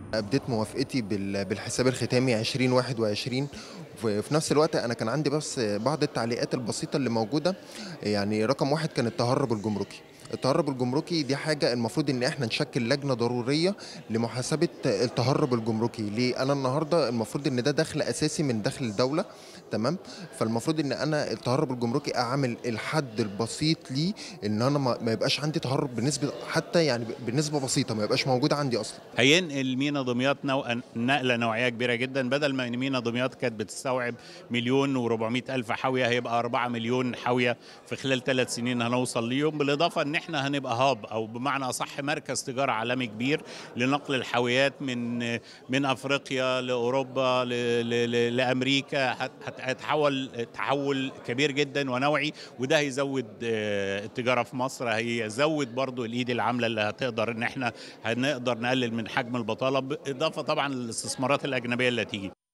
ابديت موافقتي بال- بالحساب الختامي 2021 وفي نفس الوقت انا كان عندي بس بعض التعليقات البسيطه اللي موجوده يعني رقم واحد كان التهرب الجمركي التهرب الجمركي دي حاجة المفروض ان احنا نشكل لجنة ضرورية لمحاسبة التهرب الجمركي ليه انا النهاردة المفروض ان ده دخل اساسي من دخل الدولة تمام فالمفروض ان انا التهرب الجمركي اعمل الحد البسيط ليه ان انا ما ما يبقاش عندي تهرب بنسبة حتى يعني بنسبة بسيطة ما يبقاش موجود عندي اصلا هينقل مينا دمياط نوع نقله نوعيه كبيره جدا بدل ما مينا دمياط كانت بتستوعب مليون و400 الف حاويه هيبقى 4 مليون حاويه في خلال ثلاث سنين هنوصل ليهم بالاضافه ان احنا هنبقى هاب او بمعنى اصح مركز تجاره عالمي كبير لنقل الحاويات من من افريقيا لاوروبا ل- ل- ل- لامريكا هت- هت- هتحول تحول كبير جدا ونوعي وده هيزود آه، التجاره في مصر هيزود برضو الايد العامله اللي هتقدر ان احنا هنقدر نقلل من حجم البطاله بالاضافه طبعا للاستثمارات الاجنبيه اللي هتيجي